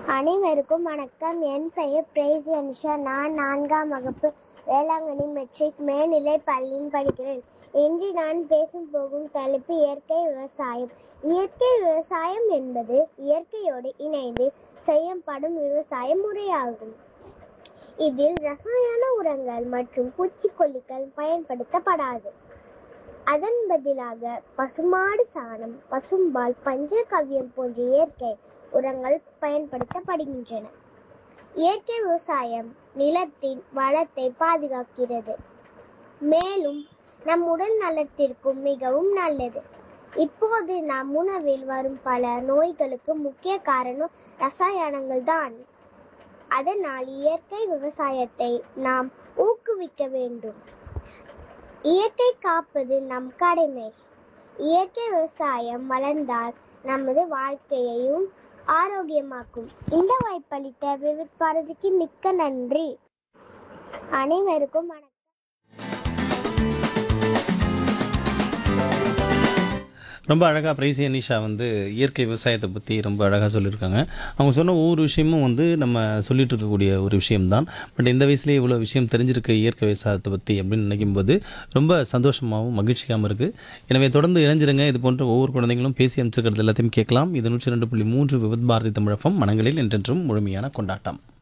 அனைவருக்கும் வணக்கம் என் பெயர் பிரைஸ் அனிஷா நான் நான்காம் வகுப்பு வேளாங்கண்ணி மெட்ரிக் மேல்நிலைப் பள்ளியில் படிக்கிறேன் இன்று நான் பேசப் போகும் தலைப்பு இயற்கை விவசாயம் இயற்கை விவசாயம் என்பது இயற்கையோடு இணைந்து செய்யப்படும் விவசாய முறையாகும் இதில் ரசாயன உரங்கள் மற்றும் பூச்சிக்கொல்லிகள் பயன்படுத்தப்படாது அதன் பதிலாக பசுமாடு சாணம் பசும்பால் பஞ்சகவ்யம் போன்ற இயற்கை உரங்கள் பயன்படுத்தப்படுகின்றன இயற்கை விவசாயம் நிலத்தின் வளத்தை பாதுகாக்கிறது மேலும் நம் உடல் நலத்திற்கும் மிகவும் நல்லது இப்போது நம் உணவில் வரும் பல நோய்களுக்கு முக்கிய காரணம் ரசாயனங்கள் தான் அதனால் இயற்கை விவசாயத்தை நாம் ஊக்குவிக்க வேண்டும் இயற்கை காப்பது நம் கடமை இயற்கை விவசாயம் வளர்ந்தால் நமது வாழ்க்கையையும் ஆரோக்கியமாக்கும் இந்த வாய்ப்பளித்த விவித் பாரதிக்கு மிக்க நன்றி அனைவருக்கும் வணக்கம் ரொம்ப அழகாக பிரைசி அனிஷா வந்து இயற்கை விவசாயத்தை பற்றி ரொம்ப அழகாக சொல்லியிருக்காங்க அவங்க சொன்ன ஒவ்வொரு விஷயமும் வந்து நம்ம சொல்லிட்டு இருக்கக்கூடிய ஒரு விஷயம்தான் பட் இந்த வயசுலேயே இவ்வளோ விஷயம் தெரிஞ்சிருக்கு இயற்கை விவசாயத்தை பற்றி அப்படின்னு நினைக்கும் போது ரொம்ப சந்தோஷமாகவும் மகிழ்ச்சியாகவும் இருக்குது எனவே தொடர்ந்து இணைஞ்சிருங்க இது போன்ற ஒவ்வொரு குழந்தைங்களும் பேசி அமைச்சிருக்கிறது எல்லாத்தையும் கேட்கலாம் இது நூற்றி ரெண்டு புள்ளி மூன்று விபத் பாரதி தமிழகம் மனங்களில் என்றென்றும் முழுமையான கொண்டாட்டம்